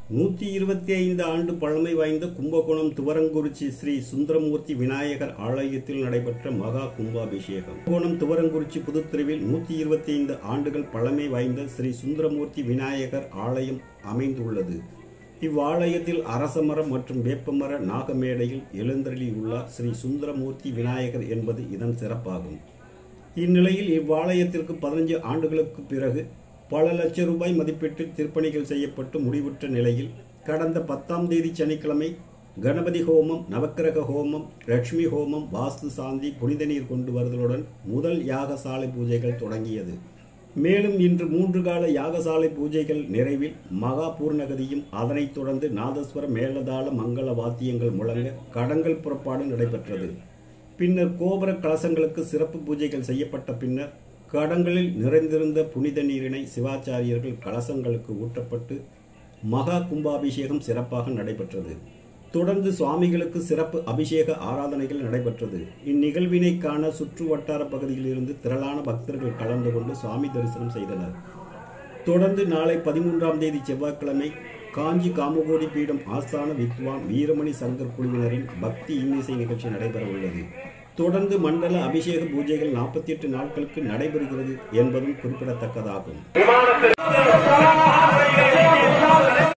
நூற்றி இருபத்தி ஐந்து ஆண்டு பழமை வாய்ந்த கும்பகோணம் துவரங்குறிச்சி ஸ்ரீ சுந்தரமூர்த்தி விநாயகர் ஆலயத்தில் நடைபெற்ற மகா கும்பாபிஷேகம் கும்பகோணம் துவரங்குறிச்சி புதுத்தெருவில் நூற்றி இருபத்தி ஐந்து ஆண்டுகள் பழமை வாய்ந்த ஸ்ரீ சுந்தரமூர்த்தி விநாயகர் ஆலயம் அமைந்துள்ளது இவ்வாலயத்தில் அரசமரம் மற்றும் வேப்பமர நாகமேடையில் எழுந்தருளியுள்ளார் ஸ்ரீ சுந்தரமூர்த்தி விநாயகர் என்பது இதன் சிறப்பாகும் இந்நிலையில் இவ்வாலயத்திற்கு பதினஞ்சு ஆண்டுகளுக்கு பிறகு பல லட்சம் ரூபாய் மதிப்பீட்டில் திருப்பணிகள் செய்யப்பட்டு முடிவுற்ற நிலையில் கடந்த பத்தாம் தேதி சனிக்கிழமை கணபதி ஹோமம் நவக்கிரக ஹோமம் லட்சுமி ஹோமம் வாஸ்து சாந்தி புனித நீர் கொண்டு வருதலுடன் முதல் யாகசாலை பூஜைகள் தொடங்கியது மேலும் இன்று மூன்று கால யாகசாலை பூஜைகள் நிறைவில் மகா பூர்ணகதியும் அதனைத் தொடர்ந்து நாதஸ்வர மேலதாள மங்கள வாத்தியங்கள் முழங்க கடங்கள் புறப்பாடு நடைபெற்றது பின்னர் கோபுர கலசங்களுக்கு சிறப்பு பூஜைகள் செய்யப்பட்ட பின்னர் கடங்களில் நிறைந்திருந்த புனித நீரினை சிவாச்சாரியர்கள் கலசங்களுக்கு ஊற்றப்பட்டு மகா கும்பாபிஷேகம் சிறப்பாக நடைபெற்றது தொடர்ந்து சுவாமிகளுக்கு சிறப்பு அபிஷேக ஆராதனைகள் நடைபெற்றது இந்நிகழ்வினை காண சுற்று வட்டார பகுதியிலிருந்து திரளான பக்தர்கள் கலந்து கொண்டு சுவாமி தரிசனம் செய்தனர் தொடர்ந்து நாளை பதிமூன்றாம் தேதி செவ்வாய்க்கிழமை காஞ்சி காமகோடி பீடம் ஆஸ்தான வித்வான் வீரமணி சங்கர் குழுவினரின் பக்தி இன்னிசை நிகழ்ச்சி நடைபெற உள்ளது தொடர்ந்து மண்டல அபிஷேக பூஜைகள் நாற்பத்தி எட்டு நாட்களுக்கு நடைபெறுகிறது என்பதும் குறிப்பிடத்தக்கதாகும்